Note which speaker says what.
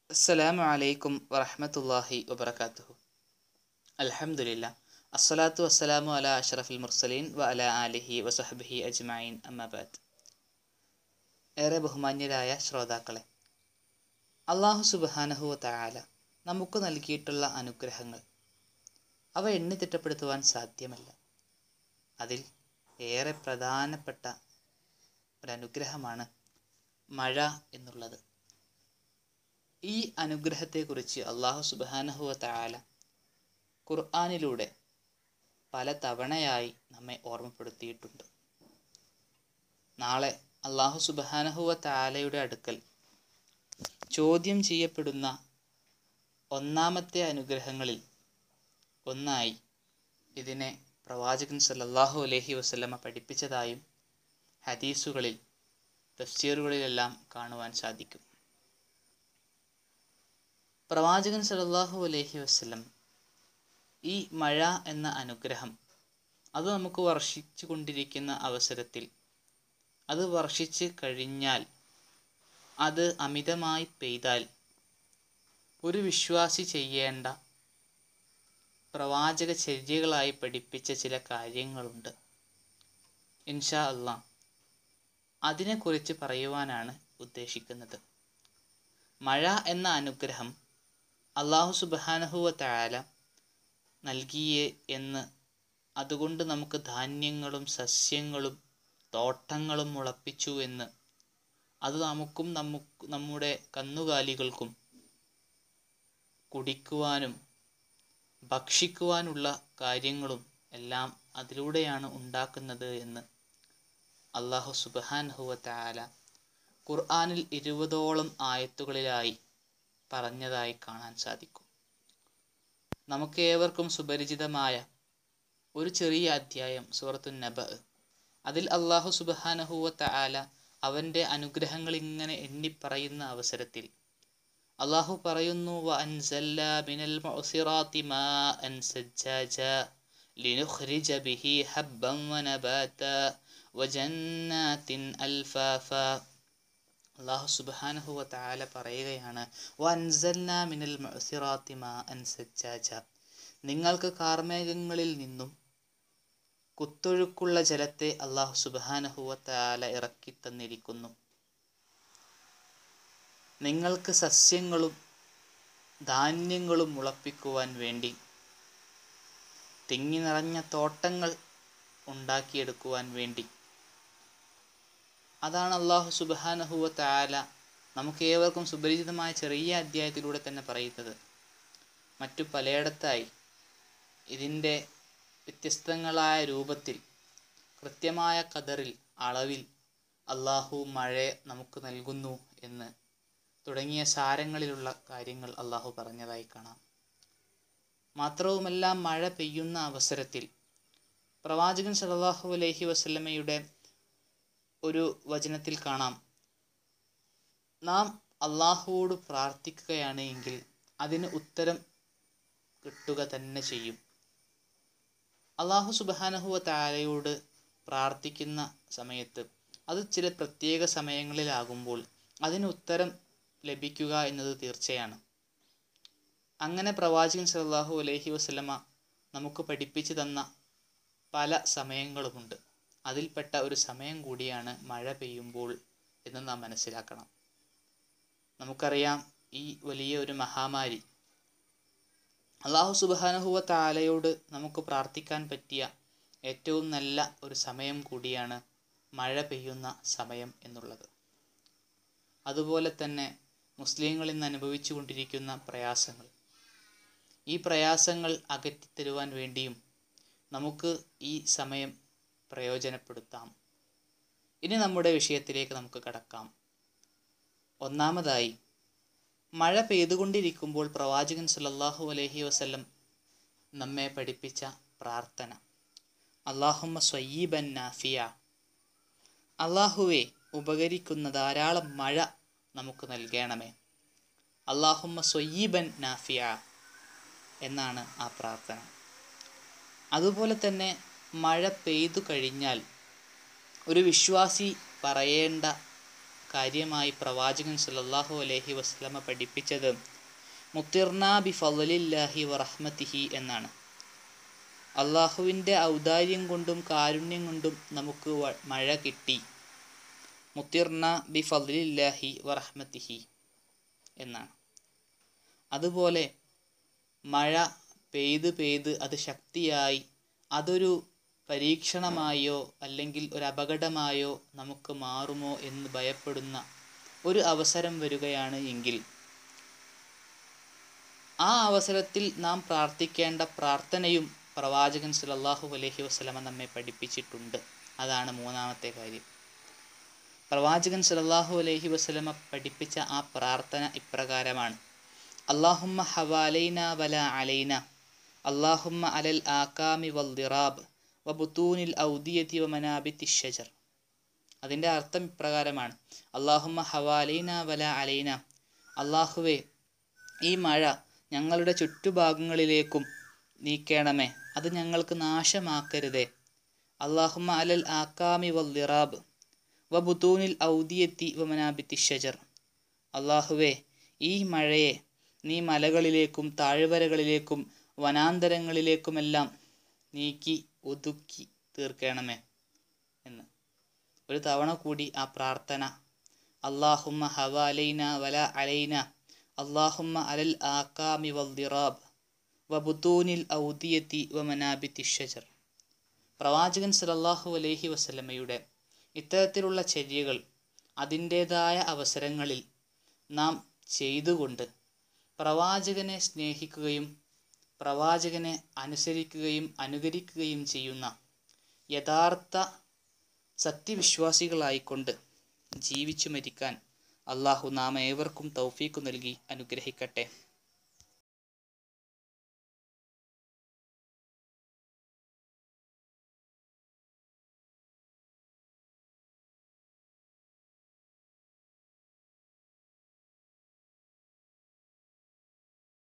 Speaker 1: അസ്സലാമു അലൈക്കും വറഹ്മത്തുള്ളാഹി വബറകാതുഹു അൽഹംദുലില്ലാ അസ്സലാത്തു വസ്സലാമു അലാ അഷ്റഫിൽ മുർസലീൻ വ അലാ ആലിഹി വസഹ്ബിഹി അജ്മഈൻ അമ്മാ ബഅദ് ഏറെ ബഹുമാന്യരായ ശ്രോതാക്കളെ അള്ളാഹു സുബ്ഹാനഹു തആല നമുക്ക് നൽകിയിട്ടുള്ള അനുഗ്രഹങ്ങൾ അവ എണ്ണി തിട്ടപ്പെടുത്തുവാൻ സാധ്യമല്ല അതിൽ ഏറെ പ്രധാനപ്പെട്ട ഒരനുഗ്രഹമാണ് മഴ എന്നുള്ളത് ഈ അനുഗ്രഹത്തെക്കുറിച്ച് അള്ളാഹു സുബാനഹുവ താല ഖുർആാനിലൂടെ പല തവണയായി നമ്മെ ഓർമ്മപ്പെടുത്തിയിട്ടുണ്ട് നാളെ അള്ളാഹു സുബാനഹുവ താലയുടെ അടുക്കൽ ചോദ്യം ചെയ്യപ്പെടുന്ന ഒന്നാമത്തെ അനുഗ്രഹങ്ങളിൽ ഒന്നായി ഇതിനെ പ്രവാചകൻ സല്ലല്ലാഹു അലൈഹി വസല്ലമ പഠിപ്പിച്ചതായും ഹദീസുകളിൽ തഫ്സീറുകളിലെല്ലാം കാണുവാൻ സാധിക്കും പ്രവാചകൻ സല്ലല്ലാഹു അലൈഹി വസല്ലം ഈ മഴ എന്ന അനുഗ്രഹം അത് നമുക്ക് വർഷിച്ചു കൊണ്ടിരിക്കുന്ന അവസരത്തിൽ അത് വർഷിച്ച് കഴിഞ്ഞാൽ അത് അമിതമായി പെയ്താൽ ഒരു വിശ്വാസി ചെയ്യേണ്ട പ്രവാചക ചര്യകളായി പഠിപ്പിച്ച ചില കാര്യങ്ങളുണ്ട് ഇൻഷാ അള്ളാ അതിനെക്കുറിച്ച് പറയുവാനാണ് ഉദ്ദേശിക്കുന്നത് മഴ എന്ന അനുഗ്രഹം അള്ളാഹു സുബാനഹുവ താല നൽകിയേ എന്ന് അതുകൊണ്ട് നമുക്ക് ധാന്യങ്ങളും സസ്യങ്ങളും തോട്ടങ്ങളും മുളപ്പിച്ചു എന്ന് അത് നമുക്കും നമുക്ക് നമ്മുടെ കന്നുകാലികൾക്കും കുടിക്കുവാനും ഭക്ഷിക്കുവാനുള്ള കാര്യങ്ങളും എല്ലാം അതിലൂടെയാണ് ഉണ്ടാക്കുന്നത് എന്ന് അള്ളാഹു സുബാൻഹുവ താല ഖുർആാനിൽ ഇരുപതോളം ആയത്തുകളിലായി പറഞ്ഞതായി കാണാൻ സാധിക്കും നമുക്ക് ഏവർക്കും സുപരിചിതമായ ഒരു ചെറിയ അധ്യായം സൂറത്തു നബ അതിൽ അള്ളാഹു സുബാനഹുവ താല അവൻ്റെ അനുഗ്രഹങ്ങൾ ഇങ്ങനെ എണ്ണിപ്പറയുന്ന അവസരത്തിൽ അള്ളാഹു പറയുന്നു വ അൻസല്ല മിനൽ മുഅ്സിറാത്തി മാഅൻ സജ്ജാജ ലിനുഖ്രിജ ബിഹി ഹബ്ബൻ വനബാത വജന്നാത്തിൻ അൽഫാഫ അള്ളാഹു സുബ്ഹാനഹു വ തആല പറയുകയാണ് വ അൻസൽന മിനൽ മുഅ്സിറാത്തി മാഅൻ സജ്ജാജ നിങ്ങൾക്ക് കാർമേഘങ്ങളിൽ നിന്നും കുത്തൊഴുക്കുള്ള ജലത്തെ അള്ളാഹു സുബ്ഹാനഹു വ തആല ഇറക്കി തന്നിരിക്കുന്നു നിങ്ങൾക്ക് സസ്യങ്ങളും ധാന്യങ്ങളും മുളപ്പിക്കുവാൻ വേണ്ടി തിങ്ങി നിറഞ്ഞ തോട്ടങ്ങൾ ഉണ്ടാക്കിയെടുക്കുവാൻ വേണ്ടി അതാണ് അള്ളാഹു സുബാനഹുവ താല നമുക്ക് ഏവർക്കും സുപരിചിതമായ ചെറിയ അധ്യായത്തിലൂടെ തന്നെ പറയുന്നത് മറ്റു പലയിടത്തായി ഇതിൻ്റെ വ്യത്യസ്തങ്ങളായ രൂപത്തിൽ കൃത്യമായ കതറിൽ അളവിൽ അള്ളാഹു മഴ നമുക്ക് നൽകുന്നു എന്ന് തുടങ്ങിയ സാരങ്ങളിലുള്ള കാര്യങ്ങൾ അള്ളാഹു പറഞ്ഞതായി കാണാം മാത്രവുമല്ല മഴ പെയ്യുന്ന അവസരത്തിൽ പ്രവാചകൻ സല്ലല്ലാഹു അലൈഹി വസല്ലമയുടെ ഒരു വചനത്തിൽ കാണാം നാം അള്ളാഹുവോട് പ്രാർത്ഥിക്കുകയാണ് എങ്കിൽ അതിന് ഉത്തരം കിട്ടുക തന്നെ ചെയ്യും അള്ളാഹു സുബാനഹുവ താരയോട് പ്രാർത്ഥിക്കുന്ന സമയത്ത് അത് ചില പ്രത്യേക സമയങ്ങളിലാകുമ്പോൾ അതിന് ഉത്തരം ലഭിക്കുക എന്നത് തീർച്ചയാണ് അങ്ങനെ പ്രവാചകൻ സല്ലാഹു അലൈഹി വസ്ലമ നമുക്ക് പഠിപ്പിച്ചു തന്ന പല സമയങ്ങളുമുണ്ട് അതിൽപ്പെട്ട ഒരു സമയം കൂടിയാണ് മഴ പെയ്യുമ്പോൾ എന്ന് നാം മനസ്സിലാക്കണം നമുക്കറിയാം ഈ വലിയ ഒരു മഹാമാരി അള്ളാഹു സുബാനഹുവ താലയോട് നമുക്ക് പ്രാർത്ഥിക്കാൻ പറ്റിയ ഏറ്റവും നല്ല ഒരു സമയം കൂടിയാണ് മഴ പെയ്യുന്ന സമയം എന്നുള്ളത് അതുപോലെ തന്നെ മുസ്ലിങ്ങൾ ഇന്ന് അനുഭവിച്ചു കൊണ്ടിരിക്കുന്ന പ്രയാസങ്ങൾ ഈ പ്രയാസങ്ങൾ അകറ്റിത്തരുവാൻ വേണ്ടിയും നമുക്ക് ഈ സമയം പ്രയോജനപ്പെടുത്താം ഇനി നമ്മുടെ വിഷയത്തിലേക്ക് നമുക്ക് കടക്കാം ഒന്നാമതായി മഴ പെയ്തുകൊണ്ടിരിക്കുമ്പോൾ പ്രവാചകൻ സല്ലല്ലാഹു അലൈഹി വസല്ലം നമ്മെ പഠിപ്പിച്ച പ്രാർത്ഥന അള്ളാഹുമ്മ സ്വയ്യീബൻ നാഫിയ അള്ളാഹുവെ ഉപകരിക്കുന്ന ധാരാളം മഴ നമുക്ക് നൽകണമേ അള്ളാഹുമ്മ സ്വയ്യീബൻ നാഫിയ എന്നാണ് ആ പ്രാർത്ഥന അതുപോലെ തന്നെ മഴ പെയ്തു കഴിഞ്ഞാൽ ഒരു വിശ്വാസി പറയേണ്ട കാര്യമായി പ്രവാചകൻ സല്ലല്ലാഹു അലൈഹി വസല്ലമ പഠിപ്പിച്ചത് മുത്തിർന ബി ഫضലില്ലാഹി വറഹ്മത്തിഹി എന്നാണ് അള്ളാഹുവിൻ്റെ ഔദാര്യം കൊണ്ടും കാരുണ്യം കൊണ്ടും നമുക്ക് വ- മഴ കിട്ടി മുത്തിർന ബി ഫضലില്ലാഹി വറഹ്മത്തിഹി എന്നാണ് അതുപോലെ മഴ പെയ്ത് പെയ്ത് അത് ശക്തിയായി അതൊരു പരീക്ഷണമായോ അല്ലെങ്കിൽ ഒരു അപകടമായോ നമുക്ക് മാറുമോ എന്ന് ഭയപ്പെടുന്ന ഒരു അവസരം വരികയാണ് എങ്കിൽ ആ അവസരത്തിൽ നാം പ്രാർത്ഥിക്കേണ്ട പ്രാർത്ഥനയും പ്രവാചകൻ സല്ലല്ലാഹു അലൈഹി വസല്ലമ നമ്മെ പഠിപ്പിച്ചിട്ടുണ്ട് അതാണ് മൂന്നാമത്തെ കാര്യം പ്രവാചകൻ സല്ലല്ലാഹു അലൈഹി വസല്ലമ പഠിപ്പിച്ച ആ പ്രാർത്ഥന ഇപ്രകാരമാണ് അള്ളാഹുമ്മ ഹവാലൈന വല അലൈന അള്ളാഹുമ്മ അലൽ ആക്കാമി വൽദിറാബ് വബുത്തൂനിൽ ഔദിയതി വമനാബിത്തി ഷജർ അതിൻ്റെ അർത്ഥം ഇപ്രകാരമാണ് അള്ളാഹുമ്മ ഹവാലൈന വല അലൈന അള്ളാഹുവേ ഈ മഴ ഞങ്ങളുടെ ചുറ്റുഭാഗങ്ങളിലേക്കും നീക്കണമേ അത് ഞങ്ങൾക്ക് നാശമാക്കരുതേ അള്ളാഹുമ്മ അലൽ ആക്കാമി വൽദിറാബ് വബുത്തൂനിൽ ഔദിയത്തി വമനാബിത്തി ഷജർ അള്ളാഹുവേ ഈ മഴയെ നീ മലകളിലേക്കും താഴ്വരകളിലേക്കും വനാന്തരങ്ങളിലേക്കുമെല്ലാം നീക്കി ഒതുക്കി തീർക്കണമേ എന്ന് ഒരു തവണ കൂടി ആ പ്രാർത്ഥന അള്ളാഹുമ്മ ഹവ അലൈന വല അലൈന അള്ളാഹുമ്മ അലൽ ആക്കാമി വൽദിറാബ് വബുത്തൂനിൽ ഔദിയത്തി വമനാബിത്തി ഷജർ പ്രവാചകൻ സല്ലല്ലാഹു അലൈഹി വസല്ലമയുടെ ഇത്തരത്തിലുള്ള ചര്യകൾ അതിൻ്റേതായ അവസരങ്ങളിൽ നാം ചെയ്തുകൊണ്ട് പ്രവാചകനെ സ്നേഹിക്കുകയും പ്രവാചകനെ അനുസരിക്കുകയും അനുകരിക്കുകയും ചെയ്യുന്ന യഥാർത്ഥ സത്യവിശ്വാസികളായിക്കൊണ്ട് ജീവിച്ചു മരിക്കാൻ അള്ളാഹു നാം ഏവർക്കും തൗഫീക്ക് നൽകി അനുഗ്രഹിക്കട്ടെ